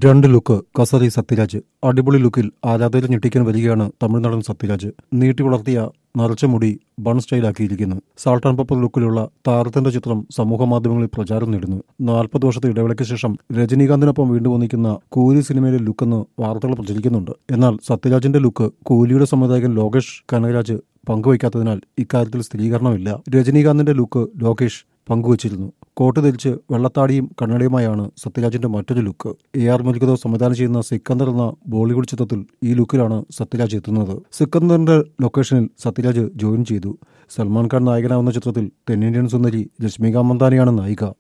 രണ്ട് ലുക്ക് കസറി സത്യരാജ് അടിപൊളി ലുക്കിൽ ആരാധകരെ ഞെട്ടിക്കാൻ വരികയാണ് തമിഴ്നാടൻ സത്യരാജ് നീട്ടി വളർത്തിയ നരച്ച മുടി ബൺ സ്റ്റൈലാക്കിയിരിക്കുന്നു സാൾട്ട് ആൻഡ് പെപ്പർ ലുക്കിലുള്ള താരത്തിന്റെ ചിത്രം സമൂഹ മാധ്യമങ്ങളിൽ പ്രചാരം നേടുന്നു നാൽപ്പത് വർഷത്തെ ഇടവേളയ്ക്ക് ശേഷം രജനീകാന്തിനൊപ്പം വീണ്ടും ഒന്നിക്കുന്ന കൂലി സിനിമയിലെ ലുക്കെന്ന് വാർത്തകൾ പ്രചരിക്കുന്നുണ്ട് എന്നാൽ സത്യരാജിന്റെ ലുക്ക് കൂലിയുടെ സംവിധായകൻ ലോകേഷ് കനകരാജ് പങ്കുവയ്ക്കാത്തതിനാൽ ഇക്കാര്യത്തിൽ സ്ഥിരീകരണമില്ല രജനീകാന്തിന്റെ ലുക്ക് ലോകേഷ് പങ്കുവച്ചിരുന്നു കോട്ട് ധരിച്ച് വെള്ളത്താടിയും കണ്ണടയുമായാണ് സത്യരാജിന്റെ മറ്റൊരു ലുക്ക് എ ആർ മുരുകദോ സംവിധാനം ചെയ്യുന്ന സിക്കന്ദർ എന്ന ബോളിവുഡ് ചിത്രത്തിൽ ഈ ലുക്കിലാണ് സത്യരാജ് എത്തുന്നത് സിക്കന്ദറിന്റെ ലൊക്കേഷനിൽ സത്യരാജ് ജോയിൻ ചെയ്തു സൽമാൻ ഖാൻ നായകനാവുന്ന ചിത്രത്തിൽ തെന്നിന്ത്യൻ സുന്ദരി രശ്മിക മന്ദാനിയാണ് നായിക